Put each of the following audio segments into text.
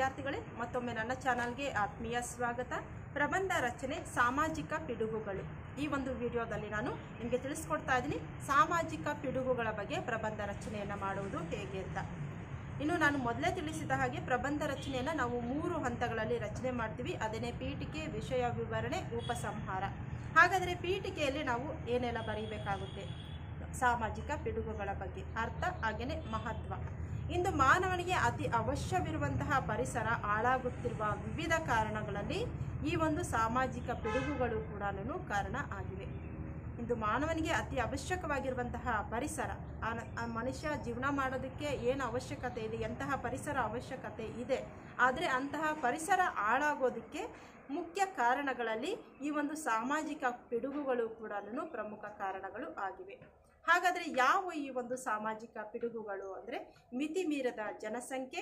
ವಿದ್ಯಾರ್ಥಿಗಳೇ ಮತ್ತೊಮ್ಮೆ ನನ್ನ ಚಾನಲ್ಗೆ ಆತ್ಮೀಯ ಸ್ವಾಗತ ಪ್ರಬಂಧ ರಚನೆ ಸಾಮಾಜಿಕ ಪಿಡುಗುಗಳು ಈ ಒಂದು ವಿಡಿಯೋದಲ್ಲಿ ನಾನು ನಿಮಗೆ ತಿಳಿಸ್ಕೊಡ್ತಾ ಇದ್ದೀನಿ ಸಾಮಾಜಿಕ ಪಿಡುಗುಗಳ ಬಗ್ಗೆ ಪ್ರಬಂಧ ರಚನೆಯನ್ನು ಮಾಡುವುದು ಹೇಗೆ ಅಂತ ಇನ್ನು ನಾನು ಮೊದಲೇ ತಿಳಿಸಿದ ಹಾಗೆ ಪ್ರಬಂಧ ರಚನೆಯನ್ನು ನಾವು ಮೂರು ಹಂತಗಳಲ್ಲಿ ರಚನೆ ಮಾಡ್ತೀವಿ ಅದನ್ನೇ ಪೀಠಿಕೆ ವಿಷಯ ವಿವರಣೆ ಉಪಸಂಹಾರ ಹಾಗಾದರೆ ಪೀಠಿಕೆಯಲ್ಲಿ ನಾವು ಏನೆಲ್ಲ ಬರೀಬೇಕಾಗುತ್ತೆ ಸಾಮಾಜಿಕ ಪಿಡುಗುಗಳ ಬಗ್ಗೆ ಅರ್ಥ ಹಾಗೆಯೇ ಮಹತ್ವ ಇಂದು ಮಾನವನಿಗೆ ಅತಿ ಅವಶ್ಯವಿರುವಂತಹ ಪರಿಸರ ಹಾಳಾಗುತ್ತಿರುವ ವಿವಿಧ ಕಾರಣಗಳಲ್ಲಿ ಈ ಒಂದು ಸಾಮಾಜಿಕ ಪಿಡುಗುಗಳು ಕೂಡ ಕಾರಣ ಆಗಿವೆ ಇಂದು ಮಾನವನಿಗೆ ಅತಿ ಅವಶ್ಯಕವಾಗಿರುವಂತಹ ಪರಿಸರ ಆ- ಆ ಮನುಷ್ಯ ಜೀವನ ಮಾಡೋದಕ್ಕೆ ಏನು ಅವಶ್ಯಕತೆ ಇದೆ ಎಂತಹ ಪರಿಸರ ಅವಶ್ಯಕತೆ ಇದೆ ಆದರೆ ಅಂತಹ ಪರಿಸರ ಹಾಳಾಗೋದಕ್ಕೆ ಮುಖ್ಯ ಕಾರಣಗಳಲ್ಲಿ ಈ ಒಂದು ಸಾಮಾಜಿಕ ಪಿಡುಗುಗಳು ಕೂಡ ಪ್ರಮುಖ ಕಾರಣಗಳು ಆಗಿವೆ ಹಾಗಾದರೆ ಯಾವ ಈ ಒಂದು ಸಾಮಾಜಿಕ ಪಿಡುಗುಗಳು ಅಂದರೆ ಮಿತಿ ಮೀರದ ಜನಸಂಖ್ಯೆ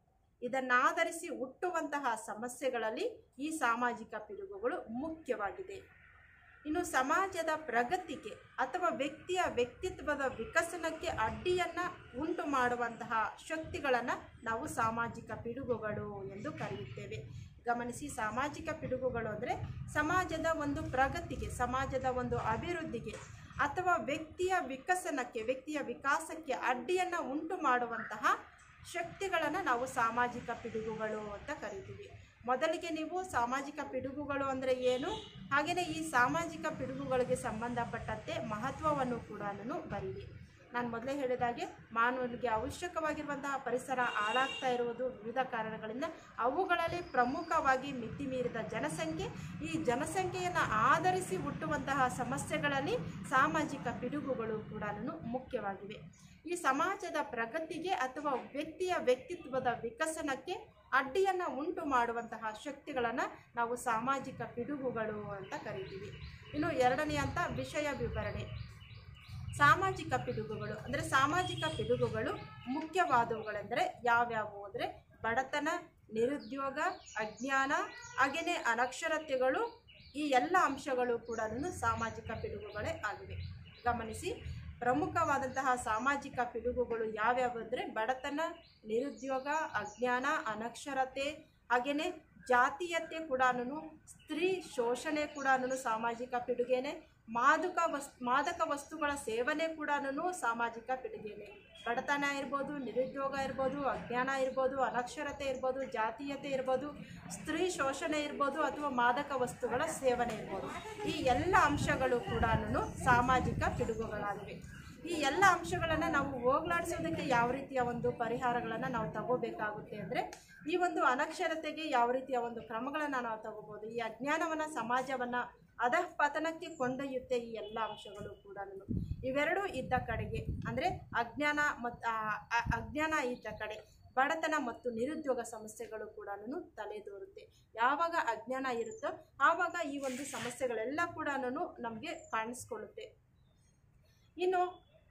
ಇದನ್ನಾಧರಿಸಿ ಹುಟ್ಟುವಂತಹ ಸಮಸ್ಯೆಗಳಲ್ಲಿ ಈ ಸಾಮಾಜಿಕ ಪಿಡುಗುಗಳು ಮುಖ್ಯವಾಗಿದೆ ಇನ್ನು ಸಮಾಜದ ಪ್ರಗತಿಗೆ ಅಥವಾ ವ್ಯಕ್ತಿಯ ವ್ಯಕ್ತಿತ್ವದ ವಿಕಸನಕ್ಕೆ ಅಡ್ಡಿಯನ್ನು ಉಂಟು ಮಾಡುವಂತಹ ಶಕ್ತಿಗಳನ್ನು ನಾವು ಸಾಮಾಜಿಕ ಪಿಡುಗುಗಳು ಎಂದು ಕರೆಯುತ್ತೇವೆ ಗಮನಿಸಿ ಸಾಮಾಜಿಕ ಪಿಡುಗುಗಳು ಅಂದರೆ ಸಮಾಜದ ಒಂದು ಪ್ರಗತಿಗೆ ಸಮಾಜದ ಒಂದು ಅಭಿವೃದ್ಧಿಗೆ ಅಥವಾ ವ್ಯಕ್ತಿಯ ವಿಕಸನಕ್ಕೆ ವ್ಯಕ್ತಿಯ ವಿಕಾಸಕ್ಕೆ ಅಡ್ಡಿಯನ್ನು ಉಂಟು ಮಾಡುವಂತಹ ಶಕ್ತಿಗಳನ್ನು ನಾವು ಸಾಮಾಜಿಕ ಪಿಡುಗುಗಳು ಅಂತ ಕರಿತೀವಿ ಮೊದಲಿಗೆ ನೀವು ಸಾಮಾಜಿಕ ಪಿಡುಗುಗಳು ಅಂದರೆ ಏನು ಹಾಗೆಯೇ ಈ ಸಾಮಾಜಿಕ ಪಿಡುಗುಗಳಿಗೆ ಸಂಬಂಧಪಟ್ಟಂತೆ ಮಹತ್ವವನ್ನು ಕೂಡ ಬರೀರಿ ನಾನು ಮೊದಲೇ ಹೇಳಿದಾಗೆ ಮಾನವನಿಗೆ ಅವಶ್ಯಕವಾಗಿರುವಂತಹ ಪರಿಸರ ಹಾಳಾಗ್ತಾ ಇರುವುದು ವಿವಿಧ ಕಾರಣಗಳಿಂದ ಅವುಗಳಲ್ಲಿ ಪ್ರಮುಖವಾಗಿ ಮಿತಿ ಮೀರಿದ ಜನಸಂಖ್ಯೆ ಈ ಜನಸಂಖ್ಯೆಯನ್ನು ಆಧರಿಸಿ ಹುಟ್ಟುವಂತಹ ಸಮಸ್ಯೆಗಳಲ್ಲಿ ಸಾಮಾಜಿಕ ಪಿಡುಗುಗಳು ಕೂಡ ಮುಖ್ಯವಾಗಿವೆ ಈ ಸಮಾಜದ ಪ್ರಗತಿಗೆ ಅಥವಾ ವ್ಯಕ್ತಿಯ ವ್ಯಕ್ತಿತ್ವದ ವಿಕಸನಕ್ಕೆ ಅಡ್ಡಿಯನ್ನು ಉಂಟು ಮಾಡುವಂತಹ ಶಕ್ತಿಗಳನ್ನು ನಾವು ಸಾಮಾಜಿಕ ಪಿಡುಗುಗಳು ಅಂತ ಕರಿತೀವಿ ಇನ್ನು ಎರಡನೇ ಹಂತ ವಿಷಯ ವಿವರಣೆ ಸಾಮಾಜಿಕ ಪಿಡುಗುಗಳು ಅಂದರೆ ಸಾಮಾಜಿಕ ಪಿಡುಗುಗಳು ಮುಖ್ಯವಾದವುಗಳೆಂದರೆ ಯಾವ್ಯಾವು ಅಂದರೆ ಬಡತನ ನಿರುದ್ಯೋಗ ಅಜ್ಞಾನ ಹಾಗೆಯೇ ಅನಕ್ಷರತೆಗಳು ಈ ಎಲ್ಲ ಅಂಶಗಳು ಕೂಡ ಸಾಮಾಜಿಕ ಪಿಡುಗುಗಳೇ ಆಗಿವೆ ಗಮನಿಸಿ ಪ್ರಮುಖವಾದಂತಹ ಸಾಮಾಜಿಕ ಪಿಡುಗುಗಳು ಯಾವ್ಯಾವು ಅಂದರೆ ಬಡತನ ನಿರುದ್ಯೋಗ ಅಜ್ಞಾನ ಅನಕ್ಷರತೆ ಹಾಗೆಯೇ ಜಾತೀಯತೆ ಕೂಡ ಸ್ತ್ರೀ ಶೋಷಣೆ ಕೂಡ ಸಾಮಾಜಿಕ ಪಿಡುಗೇನೆ ಮಾದಕ ವಸ್ ಮಾದಕ ವಸ್ತುಗಳ ಸೇವನೆ ಕೂಡ ಸಾಮಾಜಿಕ ಪಿಡುಗೇನೆ ಬಡತನ ಇರ್ಬೋದು ನಿರುದ್ಯೋಗ ಇರ್ಬೋದು ಅಜ್ಞಾನ ಇರ್ಬೋದು ಅನಕ್ಷರತೆ ಇರ್ಬೋದು ಜಾತೀಯತೆ ಇರ್ಬೋದು ಸ್ತ್ರೀ ಶೋಷಣೆ ಇರ್ಬೋದು ಅಥವಾ ಮಾದಕ ವಸ್ತುಗಳ ಸೇವನೆ ಇರ್ಬೋದು ಈ ಎಲ್ಲ ಅಂಶಗಳು ಕೂಡ ಸಾಮಾಜಿಕ ಪಿಡುಗುಗಳಾಗಿವೆ ಈ ಎಲ್ಲ ಅಂಶಗಳನ್ನು ನಾವು ಹೋಗ್ಲಾಡಿಸೋದಕ್ಕೆ ಯಾವ ರೀತಿಯ ಒಂದು ಪರಿಹಾರಗಳನ್ನು ನಾವು ತಗೋಬೇಕಾಗುತ್ತೆ ಅಂದರೆ ಈ ಒಂದು ಅನಕ್ಷರತೆಗೆ ಯಾವ ರೀತಿಯ ಒಂದು ಕ್ರಮಗಳನ್ನು ನಾವು ತಗೋಬೋದು ಈ ಅಜ್ಞಾನವನ್ನು ಸಮಾಜವನ್ನು ಅಧಃಪತನಕ್ಕೆ ಕೊಂಡೊಯ್ಯುತ್ತೆ ಈ ಎಲ್ಲ ಅಂಶಗಳು ಕೂಡ ಇವೆರಡೂ ಇದ್ದ ಕಡೆಗೆ ಅಂದರೆ ಅಜ್ಞಾನ ಮತ್ತು ಅಜ್ಞಾನ ಇದ್ದ ಕಡೆ ಬಡತನ ಮತ್ತು ನಿರುದ್ಯೋಗ ಸಮಸ್ಯೆಗಳು ಕೂಡ ತಲೆದೋರುತ್ತೆ ಯಾವಾಗ ಅಜ್ಞಾನ ಇರುತ್ತೋ ಆವಾಗ ಈ ಒಂದು ಸಮಸ್ಯೆಗಳೆಲ್ಲ ಕೂಡ ನಮಗೆ ಕಾಣಿಸ್ಕೊಳ್ಳುತ್ತೆ ಇನ್ನು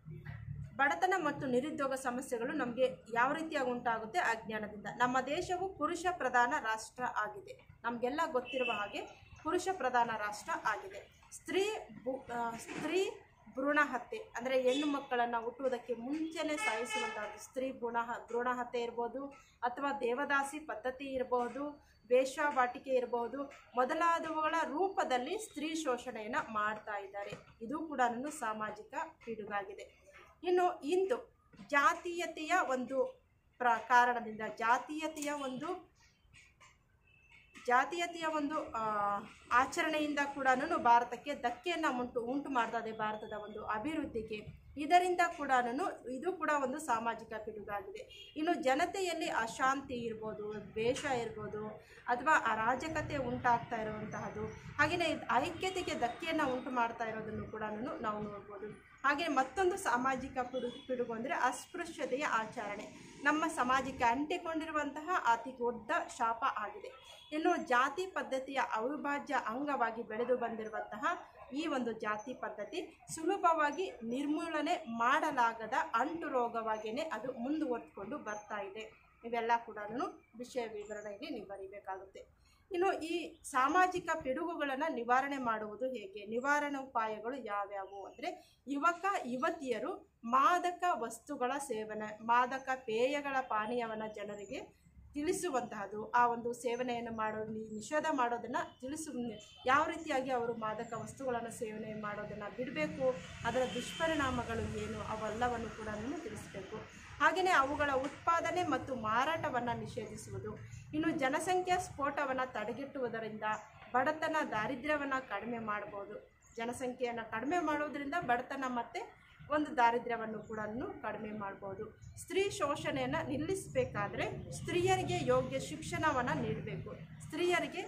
ಬಡತನ ಮತ್ತು ನಿರುದ್ಯೋಗ ಸಮಸ್ಯೆಗಳು ನಮಗೆ ಯಾವ ರೀತಿಯಾಗಿ ಉಂಟಾಗುತ್ತೆ ಅಜ್ಞಾನದಿಂದ ನಮ್ಮ ದೇಶವು ಪುರುಷ ಪ್ರಧಾನ ರಾಷ್ಟ್ರ ಆಗಿದೆ ನಮಗೆಲ್ಲ ಗೊತ್ತಿರುವ ಹಾಗೆ ಪುರುಷ ಪ್ರಧಾನ ರಾಷ್ಟ್ರ ಆಗಿದೆ ಸ್ತ್ರೀ ಭೂ- ಆ, ಸ್ತ್ರೀ ಭ್ರೂಣ ಹತ್ಯೆ ಅಂದರೆ ಹೆಣ್ಣು ಮಕ್ಕಳನ್ನು ಹುಟ್ಟುವುದಕ್ಕೆ ಮುಂಚೆನೇ ಸಾಯಿಸುವಂಥದ್ದು ಸ್ತ್ರೀ ಭ್ರೂಣ ಹ- ಭ್ರೂಣ ಹತ್ಯೆ ಇರ್ಬೋದು ಅಥವಾ ದೇವದಾಸಿ ಪದ್ಧತಿ ಇರಬಹುದು ವೇಶ್ಯಾವಾಟಿಕೆ ಇರಬಹುದು ಮೊದಲಾದವುಗಳ ರೂಪದಲ್ಲಿ ಸ್ತ್ರೀ ಶೋಷಣೆಯನ್ನು ಮಾಡ್ತಾ ಇದ್ದಾರೆ ಇದು ಕೂಡ ಸಾಮಾಜಿಕ ಪಿಡುಗಾಗಿದೆ ಇನ್ನು ಇಂದು ಜಾತೀಯತೆಯ ಒಂದು ಪ್ರ ಕಾರಣದಿಂದ ಜಾತೀಯತೆಯ ಒಂದು ಜಾತೀಯತೆಯ ಒಂದು ಆ, ಆಚರಣೆಯಿಂದ ಕೂಡ ಭಾರತಕ್ಕೆ ಧಕ್ಕೆಯನ್ನು ಉಂಟು ಉಂಟು ಮಾಡ್ತಾ ಇದೆ ಭಾರತದ ಒಂದು ಅಭಿವೃದ್ಧಿಗೆ ಇದರಿಂದ ಕೂಡ ಇದು ಕೂಡ ಒಂದು ಸಾಮಾಜಿಕ ಪಿಡುಗಾಗಿದೆ ಇನ್ನು ಜನತೆಯಲ್ಲಿ ಅಶಾಂತಿ ಇರ್ಬೋದು ದ್ವೇಷ ಇರ್ಬೋದು ಅಥವಾ ಅರಾಜಕತೆ ಉಂಟಾಗ್ತಾ ಇರುವಂತಹದ್ದು ಹಾಗೆಯೇ ಇದ್- ಐಕ್ಯತೆಗೆ ಧಕ್ಕೆಯನ್ನು ಉಂಟು ಮಾಡ್ತಾ ಇರೋದನ್ನು ಕೂಡ ನಾವು ನೋಡ್ಬೋದು ಹಾಗೆ ಮತ್ತೊಂದು ಸಾಮಾಜಿಕ ಪಿಡು ಪಿಡುಗು ಅಂದರೆ ಅಸ್ಪೃಶ್ಯತೆಯ ಆಚರಣೆ ನಮ್ಮ ಸಮಾಜಕ್ಕೆ ಅಂಟಿಕೊಂಡಿರುವಂತಹ ಅತಿ ದೊಡ್ಡ ಶಾಪ ಆಗಿದೆ ಇನ್ನು ಜಾತಿ ಪದ್ಧತಿಯ ಅವಿಭಾಜ್ಯ ಅಂಗವಾಗಿ ಬೆಳೆದು ಬಂದಿರುವಂತಹ ಈ ಒಂದು ಜಾತಿ ಪದ್ಧತಿ ಸುಲಭವಾಗಿ ನಿರ್ಮೂಲನೆ ಮಾಡಲಾಗದ ಅಂಟು ರೋಗವಾಗಿಯೇ ಅದು ಮುಂದುವರೆದುಕೊಂಡು ಬರ್ತಾ ಇದೆ ಇವೆಲ್ಲ ಕೂಡ ವಿಷಯ ವಿವರಣೆಯಲ್ಲಿ ನೀವು ಬರೀಬೇಕಾಗುತ್ತೆ ಇನ್ನು ಈ ಸಾಮಾಜಿಕ ಪಿಡುಗುಗಳನ್ನು ನಿವಾರಣೆ ಮಾಡುವುದು ಹೇಗೆ ನಿವಾರಣೋಪಾಯಗಳು ಯಾವ್ಯಾವು ಅಂದರೆ ಯುವಕ ಯುವತಿಯರು ಮಾದಕ ವಸ್ತುಗಳ ಸೇವನೆ ಮಾದಕ ಪೇಯಗಳ ಪಾನೀಯವನ್ನು ಜನರಿಗೆ ತಿಳಿಸುವಂತಹದ್ದು ಆ ಒಂದು ಸೇವನೆಯನ್ನು ಮಾಡೋ ನಿ- ನಿಷೇಧ ಮಾಡೋದನ್ನು ತಿಳಿಸು ಯಾವ ರೀತಿಯಾಗಿ ಅವರು ಮಾದಕ ವಸ್ತುಗಳನ್ನು ಸೇವನೆ ಮಾಡೋದನ್ನು ಬಿಡಬೇಕು ಅದರ ದುಷ್ಪರಿಣಾಮಗಳು ಏನು ಅವೆಲ್ಲವನ್ನು ಕೂಡ ತಿಳಿಸಬೇಕು ಹಾಗೆಯೇ ಅವುಗಳ ಉತ್ಪಾದನೆ ಮತ್ತು ಮಾರಾಟವನ್ನು ನಿಷೇಧಿಸುವುದು ಇನ್ನು ಜನಸಂಖ್ಯಾ ಸ್ಫೋಟವನ್ನು ತಡೆಗಟ್ಟುವುದರಿಂದ ಬಡತನ ದಾರಿದ್ರ್ಯವನ್ನು ಕಡಿಮೆ ಮಾಡ್ಬೋದು ಜನಸಂಖ್ಯೆಯನ್ನು ಕಡಿಮೆ ಮಾಡೋದ್ರಿಂದ ಬಡತನ ಮತ್ತು ಒಂದು ದಾರಿದ್ರ್ಯವನ್ನು ಕೂಡ ಕಡಿಮೆ ಮಾಡ್ಬೋದು ಸ್ತ್ರೀ ಶೋಷಣೆಯನ್ನು ನಿಲ್ಲಿಸಬೇಕಾದ್ರೆ ಸ್ತ್ರೀಯರಿಗೆ ಯೋಗ್ಯ ಶಿಕ್ಷಣವನ್ನು ನೀಡಬೇಕು ಸ್ತ್ರೀಯರಿಗೆ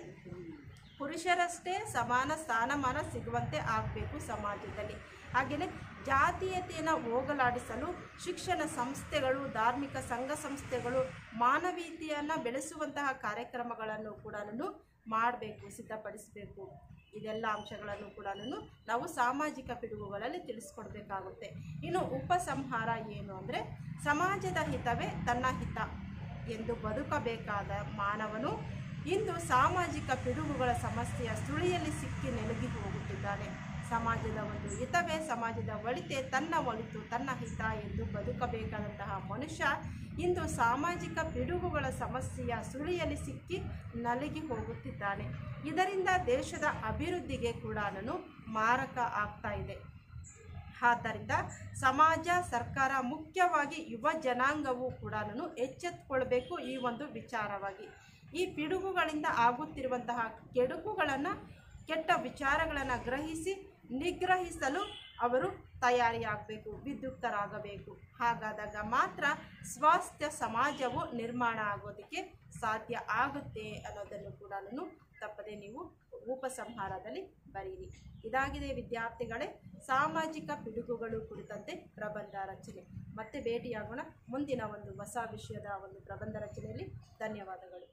ಪುರುಷರಷ್ಟೇ ಸಮಾನ ಸ್ಥಾನಮಾನ ಸಿಗುವಂತೆ ಆಗಬೇಕು ಸಮಾಜದಲ್ಲಿ ಹಾಗೆಯೇ ಜಾತೀಯತೆಯನ್ನು ಹೋಗಲಾಡಿಸಲು ಶಿಕ್ಷಣ ಸಂಸ್ಥೆಗಳು ಧಾರ್ಮಿಕ ಸಂಘ ಸಂಸ್ಥೆಗಳು ಮಾನವೀಯತೆಯನ್ನು ಬೆಳೆಸುವಂತಹ ಕಾರ್ಯಕ್ರಮಗಳನ್ನು ಕೂಡ ಮಾಡಬೇಕು ಸಿದ್ಧಪಡಿಸಬೇಕು ಇದೆಲ್ಲ ಅಂಶಗಳನ್ನು ಕೂಡ ನಾವು ಸಾಮಾಜಿಕ ಪಿಡುಗುಗಳಲ್ಲಿ ತಿಳಿಸ್ಕೊಡ್ಬೇಕಾಗುತ್ತೆ ಇನ್ನು ಉಪಸಂಹಾರ ಏನು ಅಂದರೆ ಸಮಾಜದ ಹಿತವೇ ತನ್ನ ಹಿತ ಎಂದು ಬದುಕಬೇಕಾದ ಮಾನವನು ಇಂದು ಸಾಮಾಜಿಕ ಪಿಡುಗುಗಳ ಸಮಸ್ಯೆಯ ಸುಳಿಯಲ್ಲಿ ಸಿಕ್ಕಿ ನೆಲಗಿ ಹೋಗುತ್ತಿದ್ದಾನೆ ಸಮಾಜದ ಒಂದು ಹಿತವೇ ಸಮಾಜದ ಒಳಿತೆ ತನ್ನ ಒಳಿತು ತನ್ನ ಹಿತ ಎಂದು ಬದುಕಬೇಕಾದಂತಹ ಮನುಷ್ಯ ಇಂದು ಸಾಮಾಜಿಕ ಪಿಡುಗುಗಳ ಸಮಸ್ಯೆಯ ಸುಳಿಯಲ್ಲಿ ಸಿಕ್ಕಿ ನಲಗಿ ಹೋಗುತ್ತಿದ್ದಾನೆ ಇದರಿಂದ ದೇಶದ ಅಭಿವೃದ್ಧಿಗೆ ಕೂಡ ಮಾರಕ ಆಗ್ತಾ ಇದೆ ಆದ್ದರಿಂದ ಸಮಾಜ ಸರ್ಕಾರ ಮುಖ್ಯವಾಗಿ ಯುವ ಜನಾಂಗವು ಕೂಡ ಎಚ್ಚೆತ್ತುಕೊಳ್ಬೇಕು ಈ ಒಂದು ವಿಚಾರವಾಗಿ ಈ ಪಿಡುಗುಗಳಿಂದ ಆಗುತ್ತಿರುವಂತಹ ಕೆಡುಕುಗಳನ್ನು ಕೆಟ್ಟ ವಿಚಾರಗಳನ್ನು ಗ್ರಹಿಸಿ ನಿಗ್ರಹಿಸಲು ಅವರು ತಯಾರಿಯಾಗಬೇಕು ವಿದ್ಯುಕ್ತರಾಗಬೇಕು ಹಾಗಾದಾಗ ಮಾತ್ರ ಸ್ವಾಸ್ಥ್ಯ ಸಮಾಜವು ನಿರ್ಮಾಣ ಆಗೋದಕ್ಕೆ ಸಾಧ್ಯ ಆಗುತ್ತೆ ಅನ್ನೋದನ್ನು ಕೂಡ ತಪ್ಪದೆ ನೀವು ಉಪಸಂಹಾರದಲ್ಲಿ ಬರೀರಿ ಇದಾಗಿದೆ ವಿದ್ಯಾರ್ಥಿಗಳೇ ಸಾಮಾಜಿಕ ಪಿಡುಗುಗಳು ಕುರಿತಂತೆ ಪ್ರಬಂಧ ರಚನೆ ಮತ್ತೆ ಭೇಟಿಯಾಗೋಣ ಮುಂದಿನ ಒಂದು ಹೊಸ ವಿಷಯದ ಒಂದು ಪ್ರಬಂಧ ರಚನೆಯಲ್ಲಿ ಧನ್ಯವಾದಗಳು